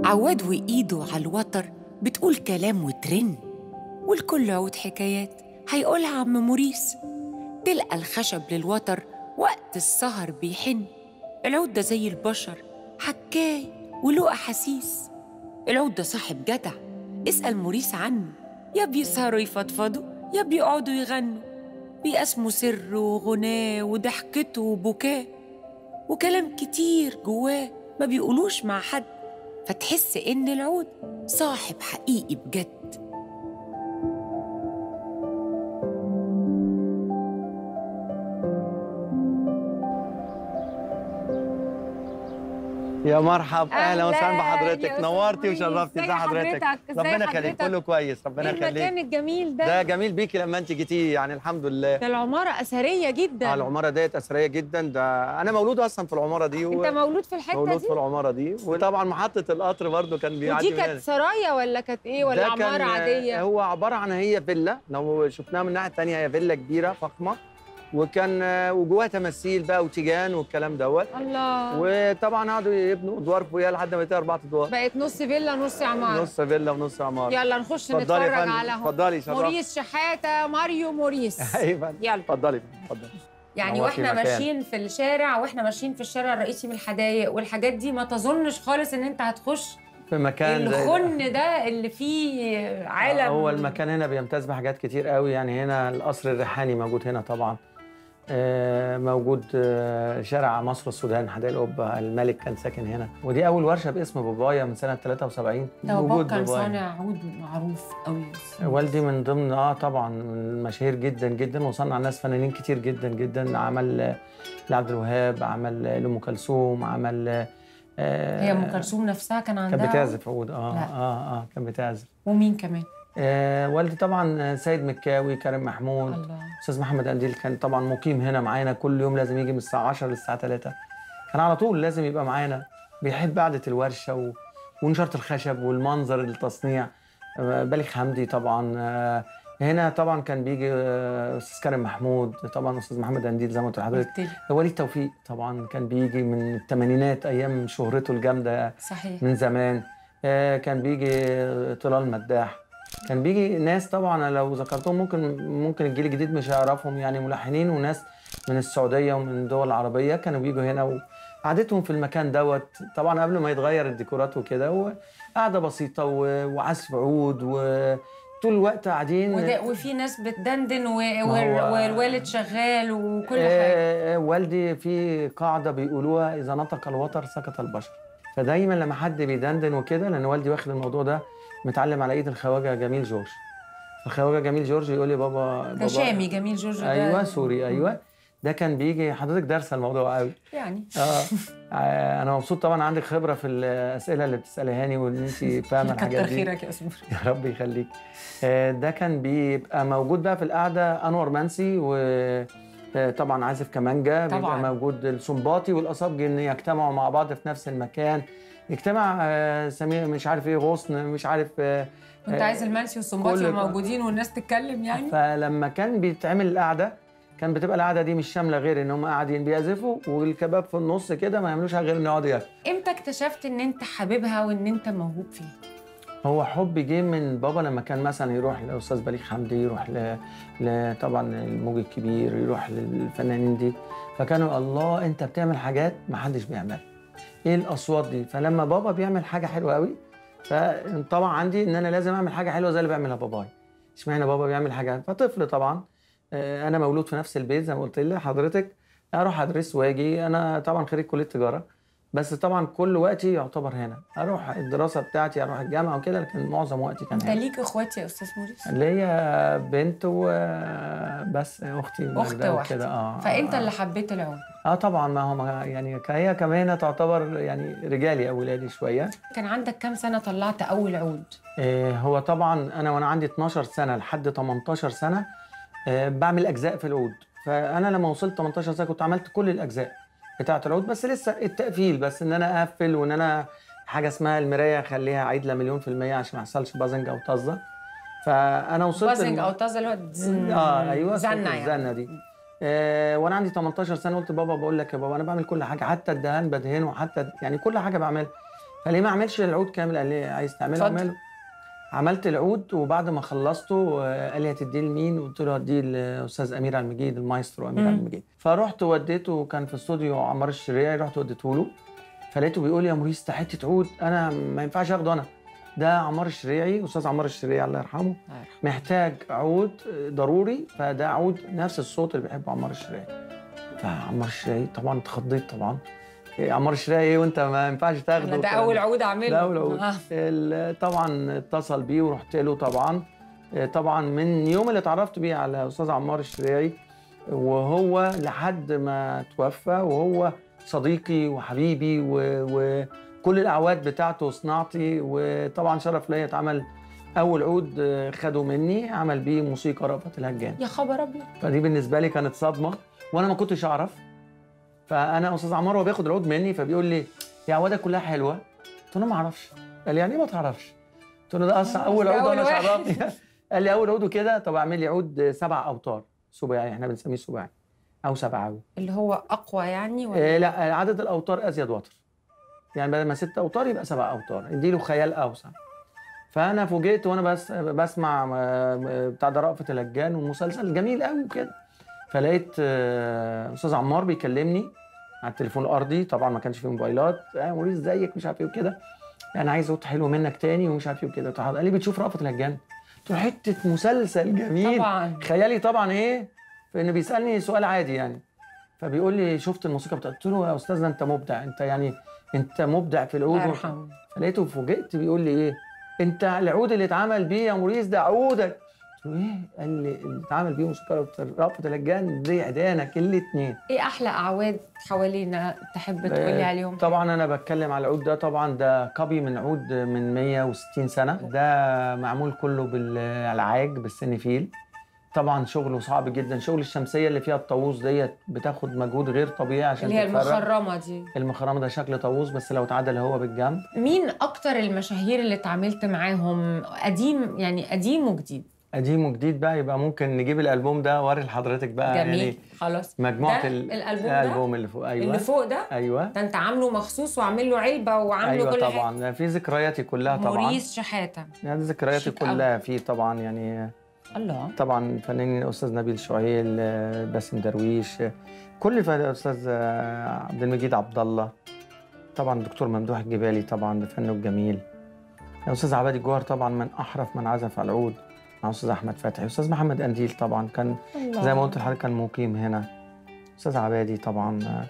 عواد وإيده على الوتر بتقول كلام وترن والكل عود حكايات هيقولها عم موريس تلقى الخشب للوتر وقت السهر بيحن العود ده زي البشر حكاي وله أحاسيس العود ده صاحب جدع اسأل موريس عنه يا بيسهروا يفضفضوا يا بيقعدوا يغنوا بيقسموا سر وغناه وضحكته وبكاه وكلام كتير جواه ما بيقولوش مع حد فتحس إن العود صاحب حقيقي بجد يا مرحب اهلا وسهلا أهلاً بحضرتك يا أستاذ نورتي موريس. وشرفتي ازي إزي حضرتك حضرتك؟ إزي ربنا يخليك حضرتك؟ كله كويس ربنا ايه المكان يخليك الجميل ده ده جميل بيكي لما انت جيتي يعني الحمد لله ده العمارة أثرية جدا اه العماره ديت اثريه جدا ده انا مولود اصلا في العماره دي أنت مولود في الحتة مولود دي؟ في العماره دي وطبعا محطه القطر برضو كان بيعدي ودي من هنا. كانت سرايا ولا كانت إيه ولا ده كان- عمارة عادية؟ هو عباره عن هي فيلا لو شفناها من الناحيه الثانيه هي فيلا كبيره فخمه وكان وجواها تماثيل بقى وتيجان والكلام دوت الله وطبعا قعدوا يبنوا ادوار فوقيها لحد ما يبقى اربع ادوار بقت نص فيلا نص عمارة نص فيلا ونص عماره يلا نخش اتفضلي يا نتفرج فندم، على هم. اتفضلي شرفتي موريس شحاتة ماريو موريس ايوه يلا اتفضلي اتفضلي يعني نورتي واحنا المكان. ماشيين في الشارع واحنا ماشيين في الشارع الرئيسي من الحدايق والحاجات دي ما تظنش خالص ان انت هتخش في مكان زي ده. الخن ده اللي فيه عالم هو المكان هنا بيمتاز بحاجات كتير قوي يعني هنا القصر الريحاني موجود هنا طبعا آه، موجود آه، شارع مصر السودان حدائق القبه الملك كان ساكن هنا ودي اول ورشه باسم بابايا من سنه 73 ده باباك وجود كان بابايا. صانع عود معروف قوي والدي من ضمن اه طبعا من مشاهير جدا جدا وصنع ناس فنانين كتير جدا جدا عمل آه، لعبد الوهاب عمل آه، لام كلثوم عمل آه، هي ام كلثوم نفسها كان عندها كانت بتعزف عود اه لا. اه اه كانت بتعزف ومين كمان آه والدي طبعا آه، سيد مكاوي كريم محمود الله استاذ محمد قنديل كان طبعا مقيم هنا معانا كل يوم لازم يجي من الساعه 10 للساعه 3 كان على طول لازم يبقى معانا بيحب قعده الورشه و... ونشاره الخشب والمنظر التصنيع آه، بليغ حمدي طبعا آه، هنا طبعا كان بيجي آه، استاذ كريم محمود طبعا استاذ محمد قنديل زي ما قلت لحضرتك قلت لي وليد توفيق طبعا كان بيجي من الثمانينات ايام شهرته الجامده صحيح من زمان آه، كان بيجي طلال مداح كان بيجي ناس طبعا لو ذكرتهم ممكن ممكن الجيل الجديد مش هيعرفهم يعني ملحنين وناس من السعوديه ومن الدول العربيه كانوا بيجوا هنا وقعدتهم في المكان دوت طبعا قبل ما يتغير الديكورات وكده وقعده بسيطه و- وعزف عود وطول الوقت قاعدين وده وفي ناس بتدندن و... ما وال- هو- والوالد شغال وكل حاجه آه، والدي في قاعده بيقولوها اذا نطق الوتر سكت البشر فدايما لما حد بيدندن وكده لان والدي واخد الموضوع ده متعلم على ايد الخواجه جميل جورج الخواجه جميل جورج يقول لي بابا ده بابا شامي جميل جورج ده ايوه سوري ايوه ده كان بيجي حضرتك دارسه الموضوع قوي يعني اه آه، انا مبسوط طبعا عندك خبره في الاسئله اللي بتسالهاني وان انت فاهمه الحاجات كتر دي خيرك يا اسمر يا رب يخليك آه، ده كان بيبقى موجود بقى في القعده انور منسي و آه، طبعا عازف كمانجا بيبقى طبعاً. موجود السنباطي والاصابجي ان يجتمعوا مع بعض في نفس المكان يجتمع آه، سمير مش عارف ايه غصن مش عارف آه، انت آه، عايز المنسي والسنباطي كل- موجودين والناس تتكلم يعني فلما كان بيتعمل القعده كان بتبقى القعده دي مش شامله غير ان هم قاعدين بيعزفوا والكباب في النص كده ما يعملوش حاجه غير ان يقعدوا ياكلوا امتى اكتشفت ان انت حاببها وان انت موهوب فيها هو حب جه من بابا لما كان مثلا يروح لاستاذ بليغ حمدي يروح ل... ل... طبعا الموج الكبير يروح للفنانين دي فكانوا الله انت بتعمل حاجات ما حدش بيعملها ايه الاصوات دي فلما بابا بيعمل حاجه حلوه قوي فطبعا عندي ان انا لازم اعمل حاجه حلوه زي اللي بيعملها بابايا اشمعنى بابا بيعمل حاجه فطفل طبعا آه، انا مولود في نفس البيت زي ما قلت لحضرتك اروح ادرس واجي انا طبعا خريج كليه تجاره بس طبعا كل وقتي يعتبر هنا اروح الدراسه بتاعتي اروح الجامعه وكده لكن معظم وقتي كان انت هنا ليك اخوات يا استاذ موريس ليا بنت وبس اختي اخت ماجدة واحده وكده اه فانت آه. اللي حبيت العود اه طبعا ما هو ما- يعني ك- هي كمان تعتبر يعني رجالي او ولادي شويه كان عندك كام سنه طلعت اول عود آه هو طبعا انا وانا عندي 12 سنه لحد 18 سنه آه بعمل اجزاء في العود فانا لما وصلت 18 سنه كنت عملت كل الاجزاء بتاعه العود بس لسه التقفيل بس ان انا اقفل وان انا حاجه اسمها المرايه اخليها عيدله مليون في الميه عشان ما يحصلش بازنج او طزه فانا وصلت بازنج الم- او طازه اللي هو تزن- اه ايوه زنه صوت يعني الزنه دي آه وانا عندي 18 سنه قلت بابا بقول لك يا بابا انا بعمل كل حاجه حتى الدهان بدهنه حتى يعني كل حاجه بعملها فليه ما اعملش العود كامل قال لي عايز تعمله اتفضل. اعمله عملت العود وبعد ما خلصته آه، قال لي هتديه لمين قلت له هديه للاستاذ امير عبد المجيد المايسترو امير مم. عبد المجيد فرحت وديته كان في استوديو عمار الشريعي رحت وديته له فلقيته بيقول لي يا موريس ده حته عود انا ما ينفعش اخده انا ده عمار الشريعي استاذ عمار الشريعي الله يرحمه محتاج عود ضروري فده عود نفس الصوت اللي بيحبه عمار الشريعي فعمار الشريعي طبعا اتخضيت طبعا إيه عمار الشريعي ايه وانت ما ينفعش تاخده انا ده والكلام اول عود اعمله ده اول عود آه. ال- طبعا اتصل بيه ورحت له طبعا إيه طبعا من يوم اللي اتعرفت بيه على استاذ عمار الشريعي وهو لحد ما توفى وهو صديقي وحبيبي و- وكل الاعواد بتاعته صناعتي وطبعا شرف ليا اتعمل اول عود آه، خده مني عمل بيه موسيقى رأفت الهجان يا خبر ابيض فدي بالنسبه لي كانت صدمه وانا ما كنتش اعرف فانا استاذ عمار هو بياخد العود مني فبيقول لي يا عوادك كلها حلوه قلت له ما اعرفش قال لي يعني إيه ما تعرفش قلت له ده اصلا اول ده عود أول وانا واحد. شعرني قال لي اول عود وكده طب اعمل لي عود سبع اوتار سباعي احنا بنسميه سباعي او سبعاوي اللي هو اقوى يعني ولا إيه لا عدد الاوتار ازيد وتر يعني بدل ما ست اوتار يبقى سبع اوتار اديله خيال اوسع فانا فوجئت وانا بس بسمع آه، آه، بتاع ده رأفت الهجان ومسلسل جميل قوي وكده فلقيت آه، استاذ عمار بيكلمني على التليفون الارضي طبعا ما كانش فيه موبايلات يا موريس ازيك مش عارف ايه وكده انا عايز صوت حلو منك تاني ومش عارف ايه وكده قال لي بتشوف رأفت الهجان قلت له حته مسلسل جميل طبعا خيالي طبعا ايه في انه بيسالني سؤال عادي يعني فبيقول لي شفت الموسيقى بتاعته قلت له يا استاذنا انت مبدع انت يعني انت مبدع في العود الله يرحمه فلقيته فوجئت بيقول لي ايه انت العود اللي اتعمل بيه يا موريس ده عودك قلت له ايه قال لي اللي اتعمل بيه موسيقى رأفت الهجان دي عدانك الاثنين ايه احلى اعواد حوالينا تحب تقولي عليهم طبعا انا بتكلم على العود ده طبعا ده كوبي من عود من 160 سنه ده معمول كله بالعاج بالسنفيل طبعا شغله صعب جدا شغل الشمسيه اللي فيها الطاووس ديت بتاخد مجهود غير طبيعي عشان اللي هي تتفرج. المخرمه دي المخرمه ده شكل طاووس بس لو اتعدل هو بالجنب مين اكتر المشاهير اللي اتعاملت معاهم قديم يعني قديم وجديد قديم وجديد بقى يبقى ممكن نجيب الالبوم ده اوري لحضرتك بقى جميل يعني خلاص مجموعه ده ال- الالبوم ده الالبوم اللي فوق ايوه اللي فوق ده ايوه ده انت عامله مخصوص وعامل له علبه وعامله ايوه كل طبعا ده في ذكرياتي كلها حاجه طبعا موريس شحاته يعني ذكرياتي شيك أوي. كلها فيه طبعا يعني الله طبعا فنانين الاستاذ نبيل شعيل آه، باسم درويش آه، كل فن الاستاذ آه، عبد المجيد عبد الله طبعا الدكتور ممدوح الجبالي طبعا بفنه الجميل الاستاذ عبادي الجوهر طبعا من احرف من عزف على العود مع الاستاذ احمد فتحي استاذ محمد قنديل طبعا كان الله زي ما قلت لحضرتك كان مقيم هنا استاذ عبادي طبعا آه،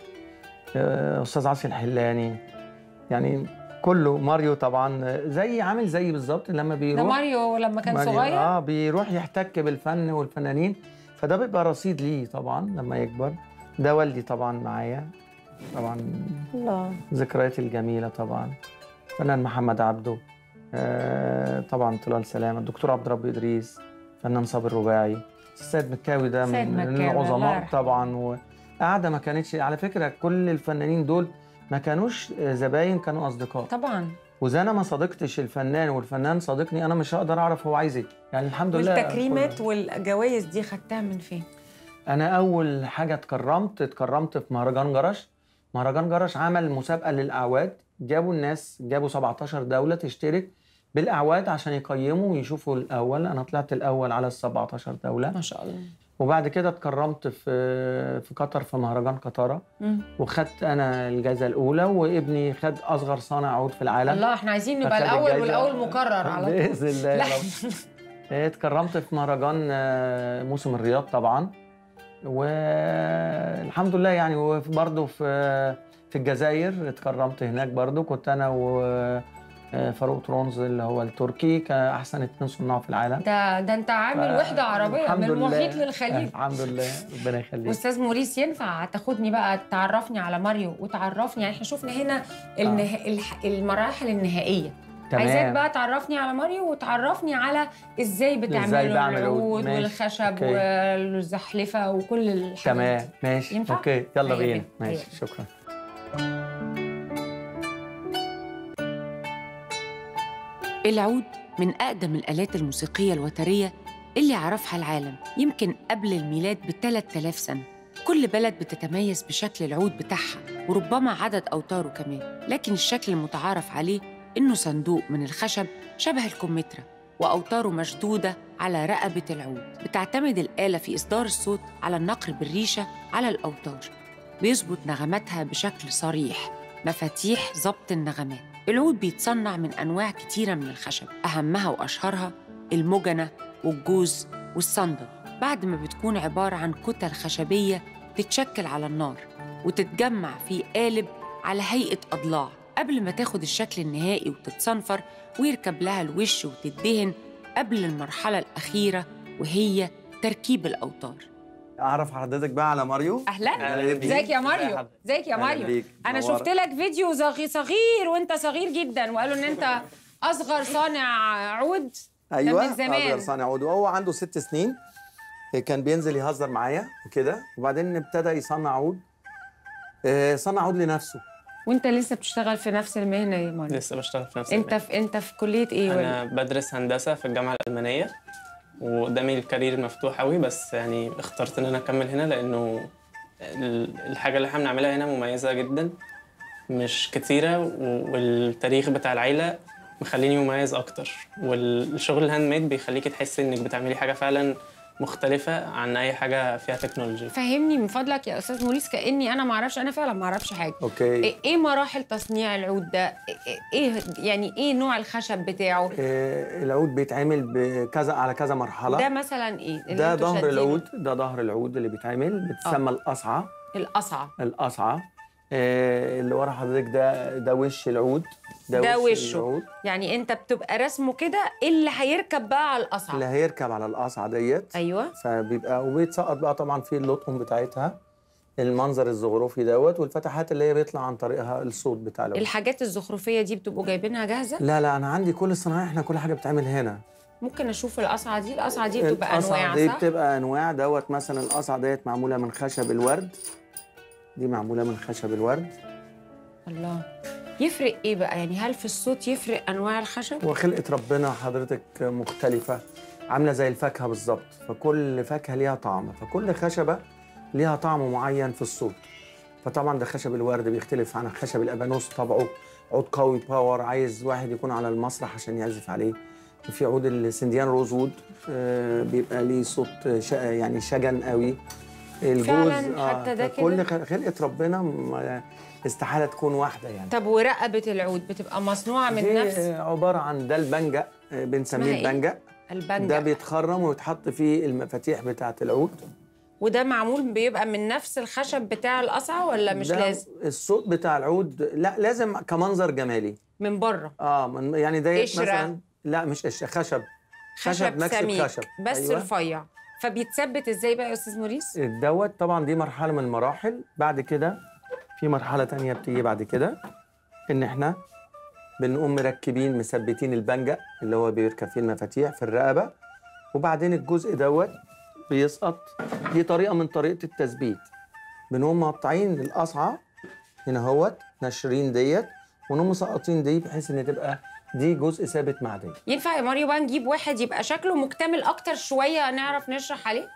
آه، استاذ عاصي الحلاني يعني كله ماريو طبعا آه، زي عامل زي بالظبط لما ده بيروح ماريو لما كان ماريو- صغير اه بيروح يحتك بالفن والفنانين فده بيبقى رصيد ليه طبعا لما يكبر ده والدي طبعا معايا طبعا الله ذكرياتي الجميله طبعا فنان محمد عبده آه طبعا طلال سلامه الدكتور عبد ربي ادريس فنان صابر رباعي السيد مكاوي ده سيد من مكاوي، الله العظماء يرحمه. طبعا وقعده ما كانتش على فكره كل الفنانين دول ما كانوش آه، زباين كانوا اصدقاء طبعا واذا انا ما صادقتش الفنان والفنان صادقني انا مش هقدر اعرف هو عايز ايه يعني الحمد لله والتكريمات كل- والجوائز دي خدتها من فين؟ انا اول حاجه اتكرمت اتكرمت في مهرجان جرش مهرجان جرش عمل مسابقه للاعواد جابوا الناس جابوا 17 دوله تشترك بالاعواد عشان يقيموا ويشوفوا الاول انا طلعت الاول على ال 17 دوله ما شاء الله وبعد كده اتكرمت في في قطر في مهرجان قطره مم. وخدت انا الجائزه الاولى وابني خد اصغر صانع عود في العالم الله احنا عايزين نبقى فخد الاول الجايزة. والاول مكرر على طول باذن الله يا لا. رب اتكرمت في مهرجان آه، موسم الرياض طبعا والحمد لله يعني وبرضه في في الجزائر اتكرمت هناك برضه كنت انا وفاروق ترونز اللي هو التركي كاحسن اتنين صناع في العالم ده ده انت عامل ف- وحده عربيه الحمد من المحيط لله. للخليج الحمد لله ربنا يخليك استاذ موريس ينفع تاخدني بقى تعرفني على ماريو وتعرفني يعني احنا شفنا هنا النها... الح... المراحل النهائيه عايزاك بقى تعرفني على ماريو وتعرفني على ازاي بتعملوا بعمل عود. العود ماشي. والخشب أوكي. والزحلفه وكل الحاجات تمام دي. ماشي ينفع؟ اوكي يلا هيا بينا بينا. ماشي هيا. شكرا العود من أقدم الآلات الموسيقية الوترية اللي عرفها العالم يمكن قبل الميلاد ب 3000 سنة كل بلد بتتميز بشكل العود بتاعها وربما عدد أوتاره كمان لكن الشكل المتعارف عليه إنه صندوق من الخشب شبه الكمثرى وأوتاره مشدودة على رقبة العود بتعتمد الآلة في إصدار الصوت على النقر بالريشة على الأوتار بيظبط نغماتها بشكل صريح مفاتيح ضبط النغمات العود بيتصنع من أنواع كتيرة من الخشب أهمها وأشهرها المجنة والجوز والصندل بعد ما بتكون عبارة عن كتل خشبية تتشكل على النار وتتجمع في قالب على هيئة أضلاع قبل ما تاخد الشكل النهائي وتتصنفر ويركب لها الوش وتدهن قبل المرحلة الأخيرة وهي تركيب الأوتار اعرف حضرتك بقى على ماريو اهلا أهلا بيك. ازيك يا أهلا ماريو حضرتك. ازيك يا أهلا ماريو بيك. انا منورة. شفت لك فيديو صغير صغير وانت صغير جدا وقالوا ان انت اصغر صانع عود ايوه من زمان. اصغر صانع عود وهو عنده ست سنين كان بينزل يهزر معايا وكده وبعدين ابتدى يصنع عود آه، صنع عود لنفسه وانت لسه بتشتغل في نفس المهنه يا ماريو لسه بشتغل في نفس انت المجال. في انت في كليه ايه ولا انا بدرس هندسه في الجامعه الالمانيه وقدامي الكارير مفتوح قوي بس يعني اخترت ان انا اكمل هنا لانه ال- الحاجه اللي احنا بنعملها هنا مميزه جدا مش كتيره و- والتاريخ بتاع العيله مخليني مميز اكتر والشغل الهاند ميد بيخليكي تحسي انك بتعملي حاجه فعلا مختلفه عن اي حاجه فيها تكنولوجي فهمني من فضلك يا استاذ موريس كاني انا ما اعرفش انا فعلا ما اعرفش حاجه اوكي ايه إيه مراحل تصنيع العود ده ايه إيه- يعني ايه نوع الخشب بتاعه آه، العود بيتعمل بكذا على كذا مرحله ده مثلا ايه اللي ده انتوا ظهر شادينه؟ العود ده ظهر العود اللي بيتعمل بتسمى القصعه القصعه القصعه آه، اللي ورا حضرتك ده ده وش العود ده وشه. العود يعني انت بتبقى رسمه كده إيه اللي هيركب بقى على القصعه اللي هيركب على القصعه ديت ايوه فبيبقى وبيتسقط بقى طبعا في اللطم بتاعتها المنظر الزخرفي دوت والفتحات اللي هي بيطلع عن طريقها الصوت بتاع العود الحاجات الزخرفيه دي بتبقوا جايبينها جاهزه لا لا انا عندي كل الصناعه احنا كل حاجه بتتعمل هنا ممكن اشوف القصعه دي القصعه دي بتبقى القصعة انواع دي صح بتبقى انواع دوت مثلا القصعه ديت معموله من خشب الورد دي معموله من خشب الورد الله يفرق ايه بقى يعني هل في الصوت يفرق انواع الخشب وخلقه ربنا حضرتك مختلفه عامله زي الفاكهه بالظبط فكل فاكهه ليها طعم فكل خشبه ليها طعم معين في الصوت فطبعا ده خشب الورد بيختلف عن خشب الابانوس طبعه عود قوي باور عايز واحد يكون على المسرح عشان يعزف عليه في عود السنديان روزوود آه، بيبقى ليه صوت ش- يعني شجن قوي الجوز فعلاً حتى ده كل كده؟ خلقه ربنا ما- استحاله تكون واحده يعني طب ورقبه العود بتبقى مصنوعه من دي نفس عباره عن ده البنجة آه، بنسميه اسمها إيه؟ البنجة ده البنجة بيتخرم ويتحط فيه المفاتيح بتاعه العود وده معمول بيبقى من نفس الخشب بتاع القصعه ولا مش ده لازم الصوت بتاع العود لا لازم كمنظر جمالي من بره اه من يعني ده قشرة. مثلا لا مش قشره خشب خشب مكسب سميك خشب. بس أيوة. رفيع فبيتثبت ازاي بقى يا استاذ موريس دوت طبعا دي مرحله من المراحل بعد كده في مرحله تانية بتيجي بعد كده ان احنا بنقوم مركبين مثبتين البنجة اللي هو بيركب فيه المفاتيح في الرقبه وبعدين الجزء دوت بيسقط دي طريقه من طريقه التثبيت بنقوم مقطعين القصعه هنا اهوت ناشرين ديت ونقوم مسقطين دي بحيث ان تبقى دي جزء ثابت مع دي ينفع يا ماريو بقى نجيب واحد يبقى شكله مكتمل اكتر شويه نعرف نشرح عليه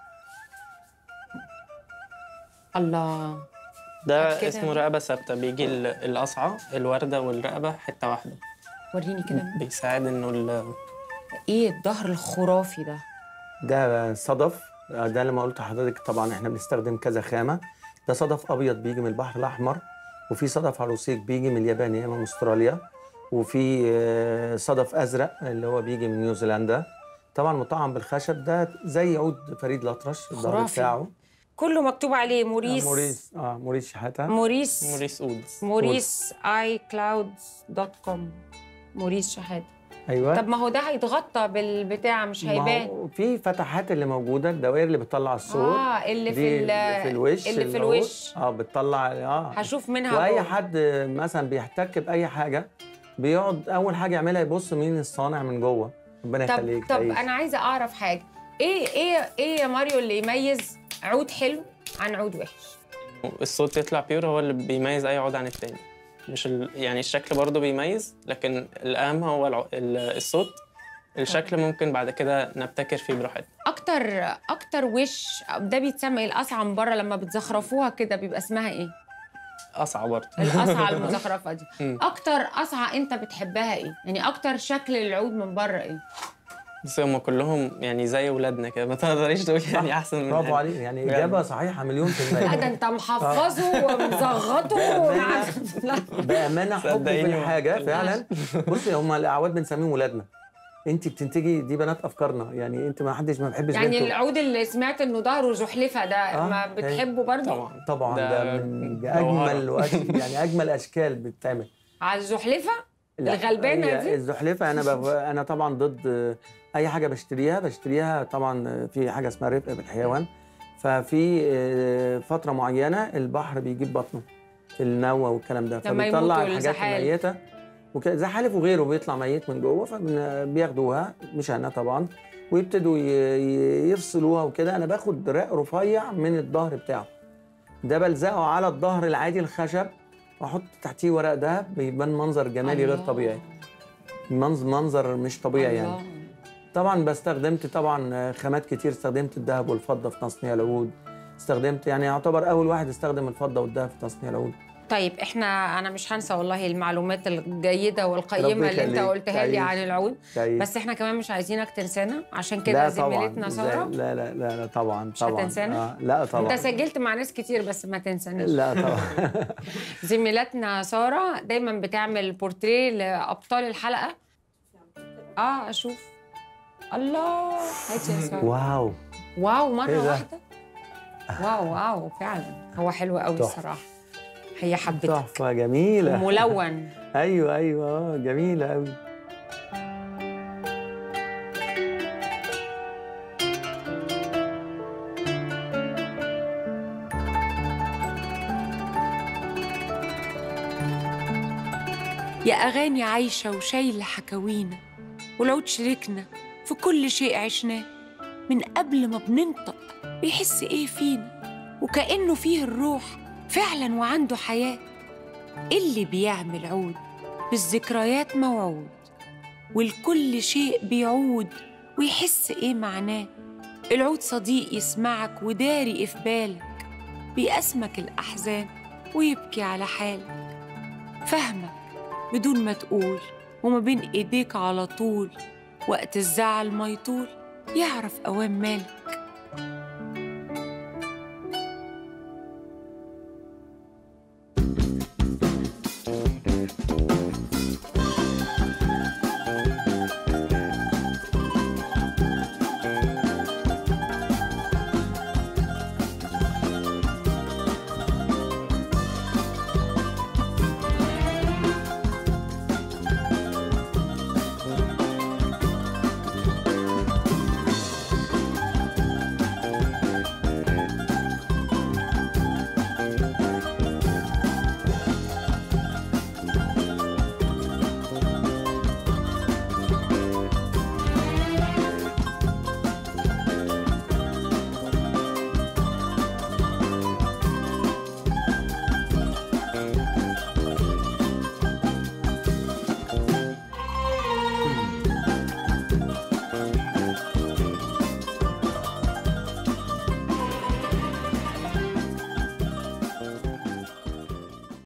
الله ده كده. اسمه رقبه ثابته بيجي ال- القصعه الورده والرقبه حته واحده وريني كده بيساعد انه ال- ايه الظهر الخرافي ده ده صدف ده لما قلت لحضرتك طبعا احنا بنستخدم كذا خامه ده صدف ابيض بيجي من البحر الاحمر وفي صدف عروسيك بيجي من اليابان يا اما من استراليا وفي آه، صدف ازرق اللي هو بيجي من نيوزيلندا طبعا مطعم بالخشب ده زي عود فريد الأطرش الظهر خرافي. بتاعه كله مكتوب عليه موريس آه، موريس اه موريس شحاته موريس موريس اودز موريس اي كلاود دوت كوم موريس شحاته ايوه طب ما هو ده هيتغطى بالبتاع مش ما هيبان هو في فتحات اللي موجوده الدوائر اللي بتطلع الصوت اه اللي دي في ال- في الوش اللي في هو- الوش اه بتطلع اه هشوف منها واي جوه. حد مثلا بيحتك باي حاجه بيقعد اول حاجه يعملها يبص مين الصانع من جوه ربنا طب يخليك طب تعيش. انا عايزه اعرف حاجه ايه ايه ايه يا ماريو اللي يميز عود حلو عن عود وحش الصوت يطلع بيور هو اللي بيميز اي عود عن التاني مش ال... يعني الشكل برضه بيميز لكن الاهم هو الع... ال- الصوت الشكل ممكن بعد كده نبتكر فيه براحتنا اكتر اكتر وش ده بيتسمى ايه القصعه من بره لما بتزخرفوها كده بيبقى اسمها ايه قصعة برضه القصعه المزخرفه دي مم. اكتر قصعه انت بتحبها ايه يعني اكتر شكل العود من بره ايه بس هم كلهم يعني زي ولادنا كده ما تقدريش تقولي يعني احسن من برافو يعني. عليك يعني بجد. اجابه صحيحه مليون في لا ده الميه انت محفظه ومزغطه ومع- لا بامانه حب في صدقيني الحاجه فعلا بصي هم الاعواد بنسميهم ولادنا انت بتنتجي دي بنات افكارنا يعني انت ما حدش ما بيحبش يعني بنته. العود اللي سمعت انه ظهره زحلفه ده آه، ما أيوة. بتحبه برضه طبعا طبعا ده, من اجمل وأش... يعني اجمل اشكال بتتعمل على الزحلفه لا، الغلبانة هي دي؟ الزحلفه انا بغ... انا طبعا ضد اي حاجه بشتريها بشتريها طبعا في حاجه اسمها رفق بالحيوان ففي آه، فتره معينه البحر بيجيب بطنه في النوى والكلام ده لما فبيطلع يموتوا الحاجات الزحالف. الميته وكده زحالف وغيره بيطلع ميت من جوه فبياخدوها مش انا طبعا ويبتدوا ي- ي- يفصلوها وكده انا باخد رق رفيع من الظهر بتاعه ده بلزقه على الظهر العادي الخشب واحط تحتيه ورق دهب بيبان منظر جمالي غير الله. طبيعي منظر منظر مش طبيعي يعني الله. طبعا بستخدمت طبعا خامات كتير استخدمت الذهب والفضه في تصنيع العود استخدمت يعني يعتبر اول واحد استخدم الفضه والذهب في تصنيع العود طيب احنا انا مش هنسى والله المعلومات الجيده والقيمه ربنا اللي انت يخليك. قلتها لي تعيش. عن العود تعيش. بس احنا كمان مش عايزينك تنسانا عشان كده لا طبعا زميلتنا ساره لا لا لا, لا طبعا مش طبعا هتنسانا؟ آه لا طبعا انت سجلت مع ناس كتير بس ما تنسانيش لا طبعا زميلتنا ساره دايما بتعمل بورتريه لابطال الحلقه اه اشوف الله هاتي يا ساره واو واو مره إيه ده؟ واحده واو واو فعلا هو حلو قوي تحفة. الصراحه هي حبتك تحفه جميله ملون ايوه ايوه آه، جميله قوي يا أغاني عايشة وشايلة حكاوينا والعود شريكنا في كل شيء عشناه من قبل ما بننطق بيحس إيه فينا وكأنه فيه الروح فعلا وعنده حياة اللي بيعمل عود بالذكريات موعود والكل شيء بيعود ويحس إيه معناه العود صديق يسمعك وداري في بالك بيقسمك الأحزان ويبكي على حالك فاهمك بدون ما تقول وما بين ايديك على طول وقت الزعل ما يطول يعرف اوام مالك